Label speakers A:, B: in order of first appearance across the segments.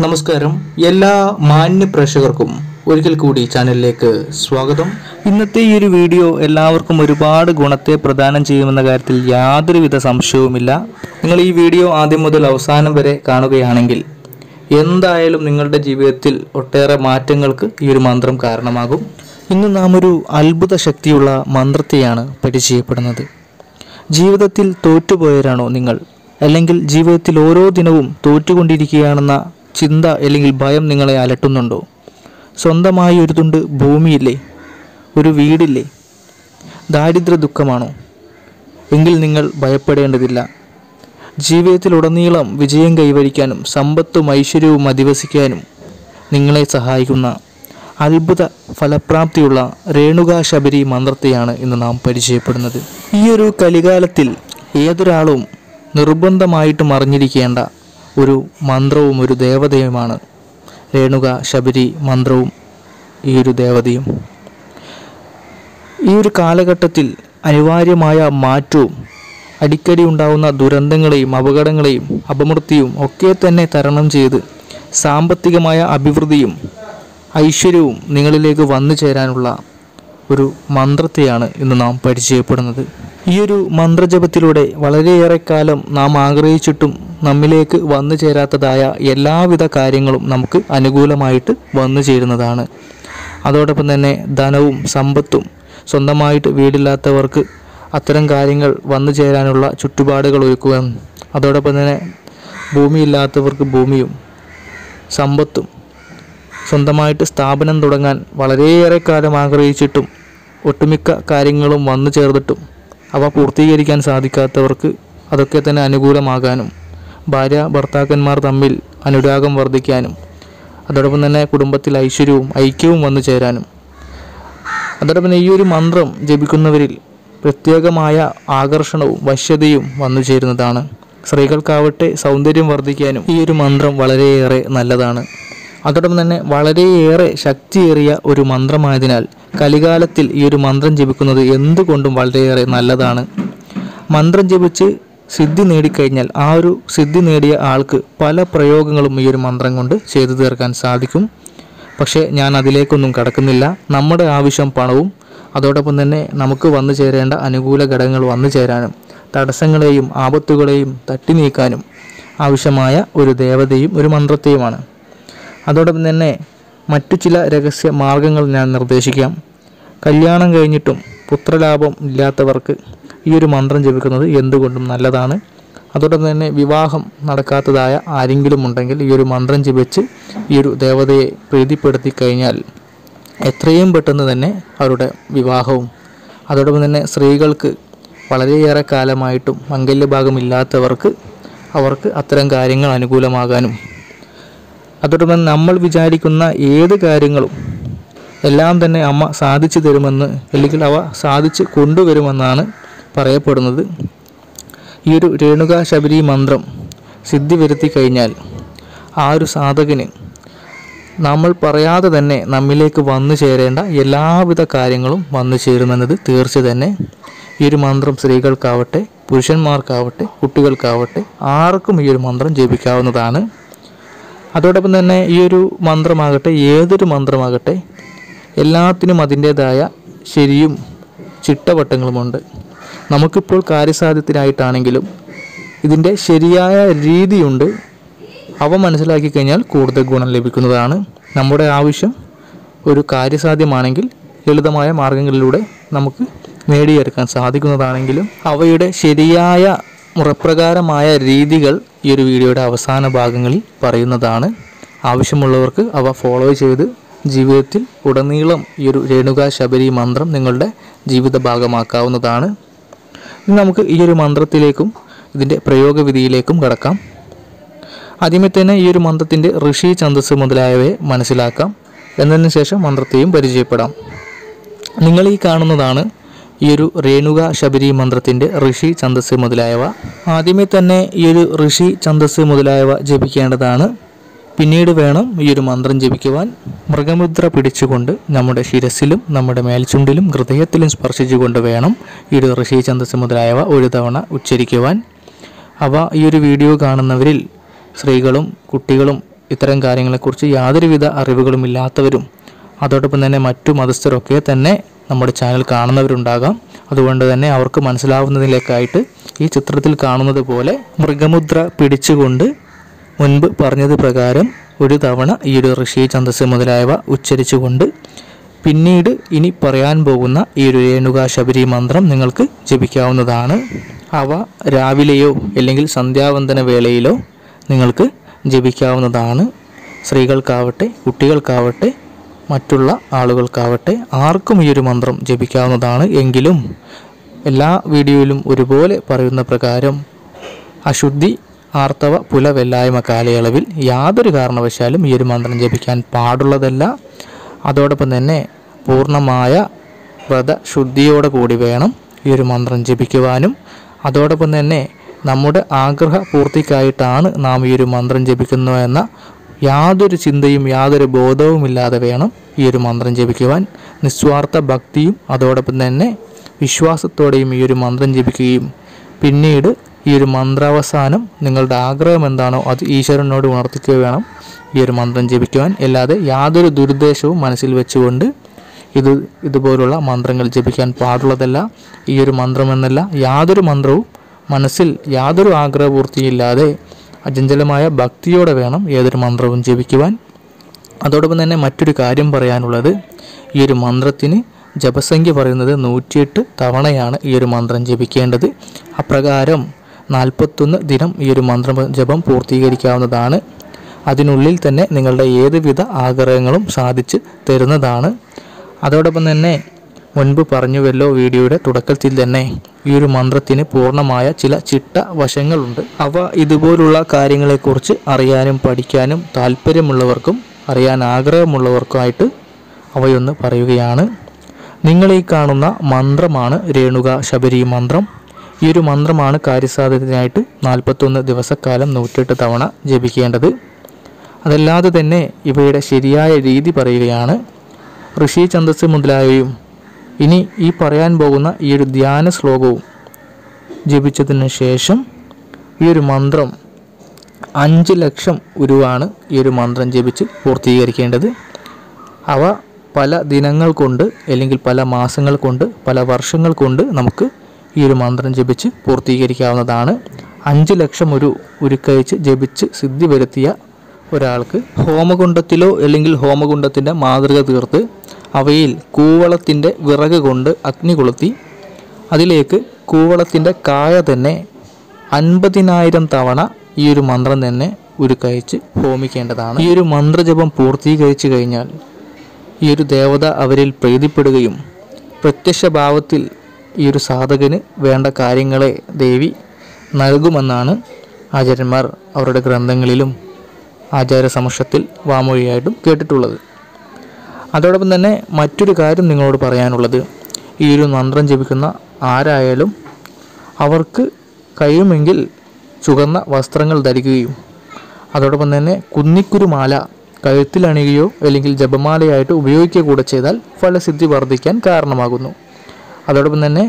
A: നമസ്കാരം എല്ലാ മാന്യ പ്രേക്ഷകർക്കും ഒരിക്കൽ കൂടി ചാനലിലേക്ക് സ്വാഗതം ഇന്നത്തെ ഈ ഒരു വീഡിയോ എല്ലാവർക്കും ഒരുപാട് ഗുണത്തെ പ്രദാനം ചെയ്യുമെന്ന കാര്യത്തിൽ യാതൊരുവിധ സംശയവുമില്ല നിങ്ങൾ ഈ വീഡിയോ ആദ്യം മുതൽ അവസാനം വരെ കാണുകയാണെങ്കിൽ എന്തായാലും നിങ്ങളുടെ ജീവിതത്തിൽ ഒട്ടേറെ മാറ്റങ്ങൾക്ക് ഈ ഒരു മന്ത്രം കാരണമാകും ഇന്ന് നാം ഒരു അത്ഭുത ശക്തിയുള്ള മന്ത്രത്തെയാണ് പരിചയപ്പെടുന്നത് ജീവിതത്തിൽ തോറ്റുപോയവരാണോ നിങ്ങൾ അല്ലെങ്കിൽ ജീവിതത്തിൽ ഓരോ ദിനവും തോറ്റുകൊണ്ടിരിക്കുകയാണെന്ന ചിന്ത അല്ലെങ്കിൽ ഭയം നിങ്ങളെ അലട്ടുന്നുണ്ടോ സ്വന്തമായി ഒരു തുണ്ട് ഭൂമിയില്ലേ ഒരു വീടില്ലേ ദാരിദ്ര്യ ദുഃഖമാണോ എങ്കിൽ നിങ്ങൾ ഭയപ്പെടേണ്ടതില്ല ജീവിതത്തിലുടനീളം വിജയം കൈവരിക്കാനും സമ്പത്തും ഐശ്വര്യവും അധിവസിക്കാനും നിങ്ങളെ സഹായിക്കുന്ന അത്ഭുത ഫലപ്രാപ്തിയുള്ള രേണുകാ ശബരി മന്ത്രത്തെയാണ് ഇന്ന് നാം പരിചയപ്പെടുന്നത് ഈ ഒരു കലികാലത്തിൽ ഏതൊരാളും നിർബന്ധമായിട്ടും അറിഞ്ഞിരിക്കേണ്ട ഒരു മന്ത്രവും ഒരു ദേവതയുമാണ് രേണുക ശബരി മന്ത്രവും ഈ ഒരു ദേവതയും ഈ ഒരു കാലഘട്ടത്തിൽ അനിവാര്യമായ മാറ്റവും അടിക്കടി ഉണ്ടാവുന്ന ദുരന്തങ്ങളെയും അപകടങ്ങളെയും അപമൃത്യുവും ഒക്കെ തന്നെ തരണം ചെയ്ത് സാമ്പത്തികമായ അഭിവൃദ്ധിയും ഐശ്വര്യവും നിങ്ങളിലേക്ക് വന്നു ചേരാനുള്ള ഒരു മന്ത്രത്തെയാണ് ഇന്ന് നാം പരിചയപ്പെടുന്നത് ഈ ഒരു മന്ത്രജപത്തിലൂടെ വളരെയേറെ കാലം നാം ആഗ്രഹിച്ചിട്ടും നമ്മിലേക്ക് വന്നു ചേരാത്തതായ എല്ലാവിധ കാര്യങ്ങളും നമുക്ക് അനുകൂലമായിട്ട് വന്നു ചേരുന്നതാണ് അതോടൊപ്പം തന്നെ ധനവും സമ്പത്തും സ്വന്തമായിട്ട് വീടില്ലാത്തവർക്ക് അത്തരം കാര്യങ്ങൾ വന്നു ചേരാനുള്ള ചുറ്റുപാടുകൾ ഒരുക്കുക അതോടൊപ്പം തന്നെ ഭൂമിയില്ലാത്തവർക്ക് ഭൂമിയും സമ്പത്തും സ്വന്തമായിട്ട് സ്ഥാപനം തുടങ്ങാൻ വളരെയേറെ കാലം ആഗ്രഹിച്ചിട്ടും ഒട്ടുമിക്ക കാര്യങ്ങളും വന്നു ചേർന്നിട്ടും അവ പൂർത്തീകരിക്കാൻ സാധിക്കാത്തവർക്ക് അതൊക്കെ തന്നെ അനുകൂലമാകാനും ഭാര്യ ഭർത്താക്കന്മാർ തമ്മിൽ അനുരാഗം വർദ്ധിക്കാനും അതോടൊപ്പം തന്നെ കുടുംബത്തിൽ ഐശ്വര്യവും ഐക്യവും വന്നു ചേരാനും അതോടൊപ്പം തന്നെ ഈ ഒരു മന്ത്രം ജപിക്കുന്നവരിൽ പ്രത്യേകമായ ആകർഷണവും വശ്യതയും വന്നു ചേരുന്നതാണ് സ്ത്രീകൾക്കാവട്ടെ സൗന്ദര്യം വർദ്ധിക്കാനും ഈ ഒരു മന്ത്രം വളരെയേറെ നല്ലതാണ് അതോടൊപ്പം തന്നെ വളരെയേറെ ശക്തിയേറിയ ഒരു മന്ത്രമായതിനാൽ കലികാലത്തിൽ ഈ ഒരു മന്ത്രം ജപിക്കുന്നത് എന്തുകൊണ്ടും വളരെയേറെ നല്ലതാണ് മന്ത്രം ജപിച്ച് സിദ്ധി നേടിക്കഴിഞ്ഞാൽ ആ ഒരു സിദ്ധി നേടിയ ആൾക്ക് പല പ്രയോഗങ്ങളും ഈ ഒരു മന്ത്രം കൊണ്ട് ചെയ്തു തീർക്കാൻ സാധിക്കും പക്ഷേ ഞാൻ അതിലേക്കൊന്നും കടക്കുന്നില്ല നമ്മുടെ ആവശ്യം പണവും അതോടൊപ്പം തന്നെ നമുക്ക് വന്നു ചേരേണ്ട അനുകൂല ഘടകങ്ങൾ വന്നു ചേരാനും തടസ്സങ്ങളെയും ആപത്തുകളെയും തട്ടി നീക്കാനും ആവശ്യമായ ഒരു ദേവതയും ഒരു മന്ത്രത്തെയുമാണ് അതോടൊപ്പം തന്നെ മറ്റു ചില രഹസ്യ മാർഗങ്ങൾ ഞാൻ നിർദ്ദേശിക്കാം കല്യാണം കഴിഞ്ഞിട്ടും പുത്രലാഭം ഇല്ലാത്തവർക്ക് ഈ ഒരു മന്ത്രം ജപിക്കുന്നത് എന്തുകൊണ്ടും നല്ലതാണ് അതോടൊപ്പം തന്നെ വിവാഹം നടക്കാത്തതായ ആരെങ്കിലും ഉണ്ടെങ്കിൽ ഈ ഒരു മന്ത്രം ജപിച്ച് ഈ ഒരു ദേവതയെ പ്രീതിപ്പെടുത്തി കഴിഞ്ഞാൽ എത്രയും പെട്ടെന്ന് തന്നെ അവരുടെ വിവാഹവും അതോടൊപ്പം തന്നെ സ്ത്രീകൾക്ക് വളരെയേറെ കാലമായിട്ടും മംഗല്യഭാഗമില്ലാത്തവർക്ക് അവർക്ക് അത്തരം കാര്യങ്ങൾ അനുകൂലമാകാനും അതോടൊപ്പം നമ്മൾ വിചാരിക്കുന്ന ഏത് കാര്യങ്ങളും എല്ലാം തന്നെ അമ്മ സാധിച്ചു തരുമെന്ന് അല്ലെങ്കിൽ അവ സാധിച്ച് കൊണ്ടുവരുമെന്നാണ് പറയപ്പെടുന്നത് ഈ ഒരു രേണുക ശബരി മന്ത്രം സിദ്ധി വരുത്തി കഴിഞ്ഞാൽ ആ ഒരു സാധകന് നമ്മൾ പറയാതെ തന്നെ നമ്മിലേക്ക് വന്നു ചേരേണ്ട എല്ലാവിധ കാര്യങ്ങളും വന്നു ചേരുമെന്നത് തീർച്ച തന്നെ ഈ ഒരു മന്ത്രം സ്ത്രീകൾക്കാവട്ടെ പുരുഷന്മാർക്കാവട്ടെ കുട്ടികൾക്കാവട്ടെ ആർക്കും ഈ ഒരു മന്ത്രം ജപിക്കാവുന്നതാണ് അതോടൊപ്പം തന്നെ ഈ ഒരു മന്ത്രമാകട്ടെ ഏതൊരു മന്ത്രമാകട്ടെ എല്ലാത്തിനും അതിൻ്റേതായ ശരിയും ചിട്ടവട്ടങ്ങളുമുണ്ട് നമുക്കിപ്പോൾ കാര്യസാധ്യത്തിനായിട്ടാണെങ്കിലും ഇതിൻ്റെ ശരിയായ രീതിയുണ്ട് അവ മനസ്സിലാക്കി കഴിഞ്ഞാൽ കൂടുതൽ ഗുണം ലഭിക്കുന്നതാണ് നമ്മുടെ ആവശ്യം ഒരു കാര്യസാധ്യമാണെങ്കിൽ ലളിതമായ മാർഗങ്ങളിലൂടെ നമുക്ക് നേടിയെടുക്കാൻ സാധിക്കുന്നതാണെങ്കിലും അവയുടെ ശരിയായ മുറപ്രകാരമായ രീതികൾ ഈ ഒരു വീഡിയോയുടെ അവസാന ഭാഗങ്ങളിൽ പറയുന്നതാണ് ആവശ്യമുള്ളവർക്ക് അവ ഫോളോ ചെയ്ത് ജീവിതത്തിൽ ഉടനീളം ഈ ഒരു രേണുക ശബരി മന്ത്രം നിങ്ങളുടെ ജീവിത ഭാഗമാക്കാവുന്നതാണ് ഇനി നമുക്ക് ഈ ഒരു മന്ത്രത്തിലേക്കും ഇതിൻ്റെ പ്രയോഗവിധിയിലേക്കും കടക്കാം ആദ്യമേ തന്നെ ഈ ഒരു മന്ത്രത്തിൻ്റെ ഋഷി ഛന്ദസ് മുതലായവയെ മനസ്സിലാക്കാം എന്നതിന് ശേഷം മന്ത്രത്തെയും പരിചയപ്പെടാം നിങ്ങൾ ഈ കാണുന്നതാണ് ഈ ഒരു രേണുക ശബരി മന്ത്രത്തിൻ്റെ ഋഷി ഛന്ദസ് മുതലായവ ആദ്യമേ തന്നെ ഈ ഒരു ഋഷി ഛന്ദസ് മുതലായവ ജപിക്കേണ്ടതാണ് പിന്നീട് വേണം ഈ ഒരു മന്ത്രം ജപിക്കുവാൻ മൃഗമുദ്ര പിടിച്ചുകൊണ്ട് നമ്മുടെ ശിരസിലും നമ്മുടെ മേൽചുണ്ടിലും ഹൃദയത്തിലും സ്പർശിച്ചുകൊണ്ട് വേണം ഈ ഒരു ഋഷി ഛന്ദസ് മുതലായവ ഒരു തവണ ഉച്ചരിക്കുവാൻ അവ ഈ ഒരു വീഡിയോ കാണുന്നവരിൽ സ്ത്രീകളും കുട്ടികളും ഇത്തരം കാര്യങ്ങളെക്കുറിച്ച് യാതൊരുവിധ അറിവുകളും ഇല്ലാത്തവരും അതോടൊപ്പം തന്നെ മറ്റു മതസ്ഥരൊക്കെ തന്നെ നമ്മുടെ ചാനൽ കാണുന്നവരുണ്ടാകാം അതുകൊണ്ട് തന്നെ അവർക്ക് മനസ്സിലാവുന്നതിലേക്കായിട്ട് ഈ ചിത്രത്തിൽ കാണുന്നത് പോലെ മൃഗമുദ്ര പിടിച്ചുകൊണ്ട് മുൻപ് പറഞ്ഞത് പ്രകാരം ഒരു തവണ ഈ ഒരു ഋഷി ഛന്ദസ് മുതലായവ ഉച്ചരിച്ചുകൊണ്ട് പിന്നീട് ഇനി പറയാൻ പോകുന്ന ഈ ഒരു രേണുക ശബരി മന്ത്രം നിങ്ങൾക്ക് ജപിക്കാവുന്നതാണ് അവ രാവിലെയോ അല്ലെങ്കിൽ സന്ധ്യാവന്തന വേളയിലോ നിങ്ങൾക്ക് ജപിക്കാവുന്നതാണ് സ്ത്രീകൾക്കാവട്ടെ കുട്ടികൾക്കാവട്ടെ മറ്റുള്ള ആളുകൾക്കാവട്ടെ ആർക്കും ഈ ഒരു മന്ത്രം ജപിക്കാവുന്നതാണ് എങ്കിലും എല്ലാ വീഡിയോയിലും ഒരുപോലെ പറയുന്ന പ്രകാരം അശുദ്ധി ആർത്തവ പുലവെല്ലായ്മ കാലയളവിൽ യാതൊരു കാരണവശാലും ഈ ഒരു മന്ത്രം ജപിക്കാൻ പാടുള്ളതല്ല അതോടൊപ്പം തന്നെ പൂർണ്ണമായ വ്രതശുദ്ധിയോടെ കൂടി വേണം ഈ ഒരു മന്ത്രം ജപിക്കുവാനും അതോടൊപ്പം തന്നെ നമ്മുടെ ആഗ്രഹ പൂർത്തിക്കായിട്ടാണ് നാം ഈ ഒരു മന്ത്രം ജപിക്കുന്നു എന്ന യാതൊരു ചിന്തയും യാതൊരു ബോധവുമില്ലാതെ വേണം ഈ ഒരു മന്ത്രം ജപിക്കുവാൻ നിസ്വാർത്ഥ ഭക്തിയും അതോടൊപ്പം തന്നെ വിശ്വാസത്തോടെയും ഈ ഒരു മന്ത്രം ജപിക്കുകയും പിന്നീട് ഈ ഒരു മന്ത്രാവസാനം നിങ്ങളുടെ ആഗ്രഹം എന്താണോ അത് ഈശ്വരനോട് ഉണർത്തിക്കുക വേണം ഈ ഒരു മന്ത്രം ജപിക്കുവാൻ അല്ലാതെ യാതൊരു ദുരുദ്ദേശവും മനസ്സിൽ വെച്ചുകൊണ്ട് ഇത് ഇതുപോലുള്ള മന്ത്രങ്ങൾ ജപിക്കാൻ പാടുള്ളതല്ല ഈ ഒരു മന്ത്രമെന്നല്ല യാതൊരു മന്ത്രവും മനസ്സിൽ യാതൊരു ആഗ്രഹപൂർത്തിയില്ലാതെ അചഞ്ചലമായ ഭക്തിയോടെ വേണം ഏതൊരു മന്ത്രവും ജപിക്കുവാൻ അതോടൊപ്പം തന്നെ മറ്റൊരു കാര്യം പറയാനുള്ളത് ഈ ഒരു മന്ത്രത്തിന് ജപസംഖ്യ പറയുന്നത് നൂറ്റിയെട്ട് തവണയാണ് ഈ ഒരു മന്ത്രം ജപിക്കേണ്ടത് അപ്രകാരം നാൽപ്പത്തൊന്ന് ദിനം ഈ ഒരു മന്ത്രം ജപം പൂർത്തീകരിക്കാവുന്നതാണ് അതിനുള്ളിൽ തന്നെ നിങ്ങളുടെ ഏതുവിധ ആഗ്രഹങ്ങളും സാധിച്ച് തരുന്നതാണ് അതോടൊപ്പം തന്നെ മുൻപ് പറഞ്ഞുവല്ലോ വീഡിയോയുടെ തുടക്കത്തിൽ തന്നെ ഈ ഒരു മന്ത്രത്തിന് പൂർണ്ണമായ ചില ചിട്ട വശങ്ങളുണ്ട് അവ ഇതുപോലുള്ള കാര്യങ്ങളെക്കുറിച്ച് അറിയാനും പഠിക്കാനും താല്പര്യമുള്ളവർക്കും അറിയാൻ ആഗ്രഹമുള്ളവർക്കുമായിട്ട് അവയൊന്ന് പറയുകയാണ് നിങ്ങൾ ഈ കാണുന്ന മന്ത്രമാണ് രേണുക ശബരി മന്ത്രം ഈ ഒരു മന്ത്രമാണ് കാര്യസാധ്യതയായിട്ട് നാൽപ്പത്തൊന്ന് ദിവസക്കാലം നൂറ്റെട്ട് തവണ ജപിക്കേണ്ടത് അതല്ലാതെ തന്നെ ഇവയുടെ ശരിയായ രീതി പറയുകയാണ് ഋഷി ഛന്ദസ് മുതലായവയും ഇനി ഈ പറയാൻ പോകുന്ന ഈ ഒരു ധ്യാന ശ്ലോകവും ജപിച്ചതിന് ശേഷം ഈ ഒരു മന്ത്രം അഞ്ച് ലക്ഷം ഉരുവാണ് ഈ ഒരു മന്ത്രം ജപിച്ച് പൂർത്തീകരിക്കേണ്ടത് അവ പല ദിനങ്ങൾ കൊണ്ട് അല്ലെങ്കിൽ പല മാസങ്ങൾ കൊണ്ട് പല വർഷങ്ങൾ കൊണ്ട് നമുക്ക് ഈ ഒരു മന്ത്രം ജപിച്ച് പൂർത്തീകരിക്കാവുന്നതാണ് അഞ്ച് ലക്ഷം ഒരു ഉരുക്കഴിച്ച് ജപിച്ച് സിദ്ധി വരുത്തിയ ഒരാൾക്ക് ഹോമകുണ്ടത്തിലോ അല്ലെങ്കിൽ ഹോമകുണ്ടത്തിൻ്റെ മാതൃക തീർത്ത് അവയിൽ കൂവളത്തിൻ്റെ വിറക് കൊണ്ട് അഗ്നി കൊളുത്തി അതിലേക്ക് കൂവളത്തിൻ്റെ കായ തന്നെ അൻപതിനായിരം തവണ ഈ ഒരു മന്ത്രം തന്നെ ഉരുക്കഴിച്ച് ഹോമിക്കേണ്ടതാണ് ഈ ഒരു മന്ത്രജപം പൂർത്തീകരിച്ചു കഴിഞ്ഞാൽ ഈ ഒരു ദേവത അവരിൽ പ്രീതിപ്പെടുകയും പ്രത്യക്ഷ ഭാവത്തിൽ ഈ ഒരു സാധകന് വേണ്ട കാര്യങ്ങളെ ദേവി നൽകുമെന്നാണ് ആചാര്യന്മാർ അവരുടെ ഗ്രന്ഥങ്ങളിലും ആചാര സമക്ഷത്തിൽ വാമൊഴിയായിട്ടും കേട്ടിട്ടുള്ളത് അതോടൊപ്പം തന്നെ മറ്റൊരു കാര്യം നിങ്ങളോട് പറയാനുള്ളത് ഈ ഒരു മന്ത്രം ജപിക്കുന്ന ആരായാലും അവർക്ക് കഴിയുമെങ്കിൽ ചുവന്ന വസ്ത്രങ്ങൾ ധരിക്കുകയും അതോടൊപ്പം തന്നെ കുന്നിക്കുരുമാല കഴുത്തിലണിയുകയോ അല്ലെങ്കിൽ ജപമാലയായിട്ട് ഉപയോഗിക്കുക കൂടെ ചെയ്താൽ ഫലസിദ്ധി വർദ്ധിക്കാൻ കാരണമാകുന്നു അതോടൊപ്പം തന്നെ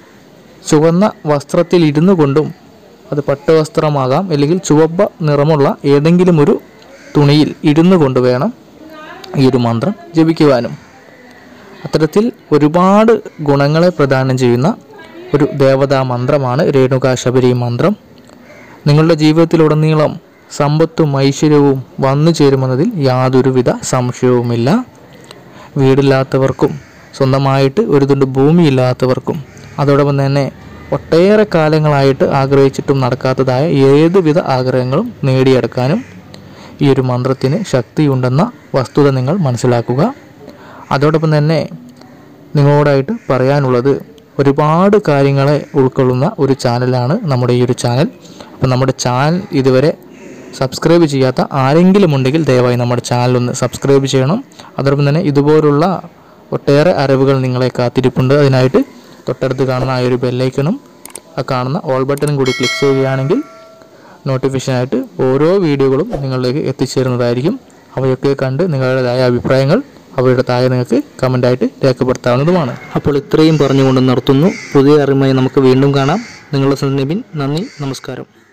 A: ചുവന്ന വസ്ത്രത്തിൽ ഇരുന്നു കൊണ്ടും അത് പട്ടുവസ്ത്രമാകാം അല്ലെങ്കിൽ ചുവപ്പ നിറമുള്ള ഏതെങ്കിലും ഒരു തുണിയിൽ ഇരുന്നു കൊണ്ട് വേണം ഈ ഒരു മന്ത്രം ജപിക്കുവാനും അത്തരത്തിൽ ഒരുപാട് ഗുണങ്ങളെ പ്രദാനം ചെയ്യുന്ന ഒരു ദേവതാ മന്ത്രമാണ് രേണുക ശബരി മന്ത്രം നിങ്ങളുടെ ജീവിതത്തിലുടനീളം സമ്പത്തും ഐശ്വര്യവും വന്നു ചേരുമെന്നതിൽ യാതൊരുവിധ സംശയവുമില്ല വീടില്ലാത്തവർക്കും സ്വന്തമായിട്ട് ഒരു തുണ്ട് ഭൂമിയില്ലാത്തവർക്കും അതോടൊപ്പം തന്നെ ഒട്ടേറെ കാലങ്ങളായിട്ട് ആഗ്രഹിച്ചിട്ടും നടക്കാത്തതായ ഏതുവിധ ആഗ്രഹങ്ങളും നേടിയെടുക്കാനും ഈ ഒരു മന്ത്രത്തിന് ശക്തിയുണ്ടെന്ന വസ്തുത നിങ്ങൾ മനസ്സിലാക്കുക അതോടൊപ്പം തന്നെ നിങ്ങളോടായിട്ട് പറയാനുള്ളത് ഒരുപാട് കാര്യങ്ങളെ ഉൾക്കൊള്ളുന്ന ഒരു ചാനലാണ് നമ്മുടെ ഈ ഒരു ചാനൽ അപ്പോൾ നമ്മുടെ ചാനൽ ഇതുവരെ സബ്സ്ക്രൈബ് ചെയ്യാത്ത ആരെങ്കിലും ഉണ്ടെങ്കിൽ ദയവായി നമ്മുടെ ചാനൽ ഒന്ന് സബ്സ്ക്രൈബ് ചെയ്യണം അതോടൊപ്പം തന്നെ ഇതുപോലുള്ള ഒട്ടേറെ അറിവുകൾ നിങ്ങളെ കാത്തിരിപ്പുണ്ട് അതിനായിട്ട് തൊട്ടടുത്ത് കാണുന്ന ആ ഒരു ബെല്ലൈക്കണും ആ കാണുന്ന ഓൾ ബട്ടണും കൂടി ക്ലിക്ക് ചെയ്യുകയാണെങ്കിൽ നോട്ടിഫിക്കേഷനായിട്ട് ഓരോ വീഡിയോകളും നിങ്ങളിലേക്ക് എത്തിച്ചേരുന്നതായിരിക്കും അവയൊക്കെ കണ്ട് നിങ്ങളുടേതായ അഭിപ്രായങ്ങൾ അവയുടെ താഴെ നിങ്ങൾക്ക് കമൻ്റായിട്ട് രേഖപ്പെടുത്താവുന്നതുമാണ് അപ്പോൾ ഇത്രയും പറഞ്ഞുകൊണ്ട് നിർത്തുന്നു പുതിയ അറിവുമായി നമുക്ക് വീണ്ടും കാണാം നിങ്ങളുടെ നബിൻ നന്ദി നമസ്കാരം